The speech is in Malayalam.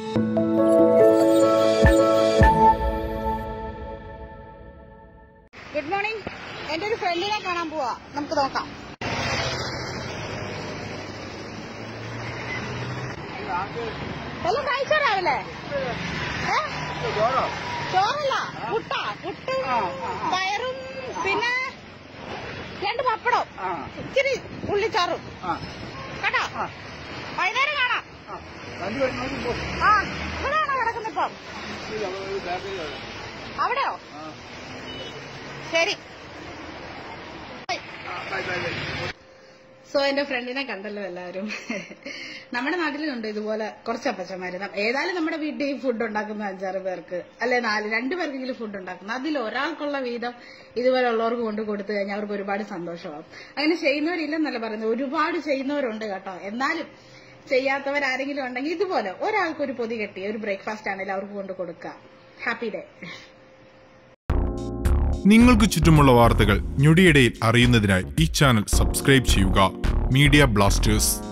ഗുഡ് മോർണിംഗ് എന്റെ ഒരു ഫ്രണ്ടിനെ കാണാൻ പോവാ നമുക്ക് നോക്കാം എല്ലാം കഴിച്ചോ രാവിലെ ഏ? ചോറല്ല പുട്ടാ പുട്ടും പയറും പിന്നെ രണ്ട് പപ്പടം ഇച്ചിരി ഉള്ളിച്ചാറും കേട്ടോ വൈകുന്നേരം കാണാം ആ ഇവിടെയാണോ കിടക്കുന്നത് ഇപ്പം അവിടെയോ ശരി സോ എന്റെ ഫ്രണ്ടിനെ കണ്ടല്ലോ എല്ലാവരും നമ്മുടെ നാട്ടിലുണ്ട് ഇതുപോലെ കുറച്ച് അപ്പച്ചന്മാര് ന- ഏതായാലും നമ്മുടെ വീട്ടിൽ ഫുഡ് ഉണ്ടാക്കുന്ന അഞ്ചാറ് പേർക്ക് അല്ലെ നാല് രണ്ടു പേർക്കെങ്കിലും ഫുഡ് ഉണ്ടാക്കുന്ന അതിൽ ഒരാൾക്കുള്ള വീതം ഇതുപോലെ ഉള്ളവർക്ക് കൊണ്ട് കൊടുത്തു കഴിഞ്ഞാൽ അവർക്ക് ഒരുപാട് സന്തോഷമാവും അങ്ങനെ ചെയ്യുന്നവരില്ലെന്നല്ല പറയുന്നത് ഒരുപാട് ചെയ്യുന്നവരുണ്ട് കേട്ടോ എന്നാലും ചെയ്യാത്തവർ ആരെങ്കിലും ഉണ്ടെങ്കിൽ ഇതുപോലെ ഒരാൾക്ക് ഒരു പൊതി കെട്ടി ഒരു ബ്രേക്ക്ഫാസ്റ്റ് ആണെങ്കിലും അവർക്ക് കൊണ്ട് കൊടുക്കുക ഹാപ്പി ഡേ നിങ്ങൾക്ക് ചുറ്റുമുള്ള വാർത്തകൾ ഞൊടിയിടയിൽ അറിയുന്നതിനായി ഈ ചാനൽ സബ്സ്ക്രൈബ് ചെയ്യുക മീഡിയ ബ്ലാസ്റ്റേഴ്സ്